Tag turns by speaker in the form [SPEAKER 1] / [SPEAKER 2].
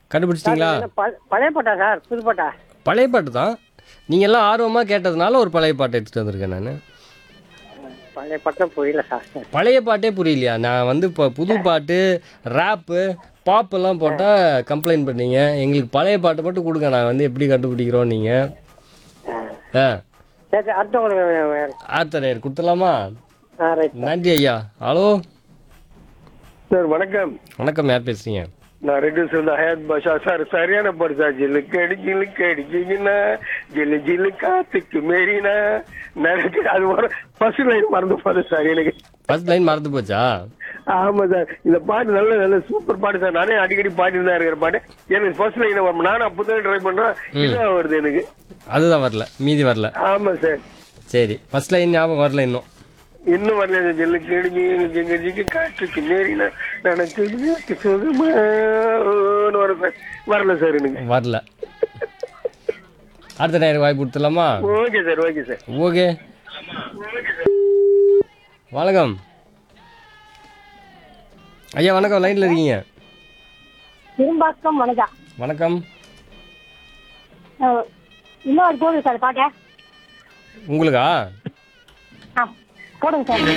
[SPEAKER 1] கண்டுபிடிச்சிட்டிங்களா
[SPEAKER 2] என்ன ப- பழைய பாட்டா சார் புது பாட்டா
[SPEAKER 1] பழைய பாட்டு தான் நீங்கள் எல்லாம் ஆர்வமாக கேட்டதுனால ஒரு பழைய பாட்டை எடுத்துகிட்டு வந்திருக்கேன் நான்
[SPEAKER 2] பழைய பாட்டு புரியல சார்
[SPEAKER 1] பழைய பாட்டே புரியலையா நான் வந்து இப்போ புது பாட்டு ரேப்பு பாப் எல்லாம் போட்டால் கம்ப்ளைண்ட் பண்ணீங்க எங்களுக்கு பழைய பாட்டு மட்டும் கொடுங்க நான் வந்து எப்படி கண்டுபிடிக்கிறோம் நீங்கள் ஆ
[SPEAKER 2] சரி சரி அடுத்தவங்களுக்கு
[SPEAKER 1] ஆத்தரையர் கொடுத்துடலாமா
[SPEAKER 2] ஆ ரைட்
[SPEAKER 1] நன்றி ஐயா ஹலோ
[SPEAKER 3] சார் வணக்கம்
[SPEAKER 1] வணக்கம் யார் பேசுறீங்க
[SPEAKER 3] நான் ரெண்டு சொல்ல ஹயாத் பாஷா சார் சரியான பாடு சார் ஜில்லுக்கு அடி ஜில்லுக்கு அடிச்சிங்கன்னா ஜில்லு ஜில்லு காத்துக்கு மேரினா எனக்கு அது வர ஃபர்ஸ்ட் லைன் மறந்து போகுது சார் எனக்கு
[SPEAKER 1] ஃபர்ஸ்ட் லைன் மறந்து போச்சா
[SPEAKER 3] ஆமா சார் இந்த பாட்டு நல்ல நல்ல சூப்பர் பாட்டு சார் நானே அடிக்கடி பாடிட்டு தான் இருக்கிற பாட்டு எனக்கு ஃபர்ஸ்ட் லைன் வரும் நானும் அப்பதான் ட்ரை பண்றேன் இதான் வருது எனக்கு
[SPEAKER 1] அதுதான் வரல மீதி வரல
[SPEAKER 3] ஆமா சார்
[SPEAKER 1] சரி ஃபர்ஸ்ட் லைன் ஞாபகம் வரல இன்னும்
[SPEAKER 3] இன்னும் வரல இந்த ஜில்லுக்கு அடிச்சு ஜிங்க ஜிங்க காத்துக்கு மேரினா நினைச்சு சுகமா வரும் சார் வரல சார் எனக்கு
[SPEAKER 1] வரல அடுத்த நேரம் வாய்ப்பு கொடுத்துடலாமா
[SPEAKER 3] okay sir okay sir
[SPEAKER 1] okay வணக்கம் ஐயா வணக்கம் லைனில் இருக்கீங்க
[SPEAKER 4] திரும்பாக்கம் வனஜா
[SPEAKER 1] வணக்கம்
[SPEAKER 4] அஹ், இன்னொரு போடுங்க சார் பாட்டை
[SPEAKER 1] உங்களுக்கா
[SPEAKER 4] ஆ போடுங்க சார்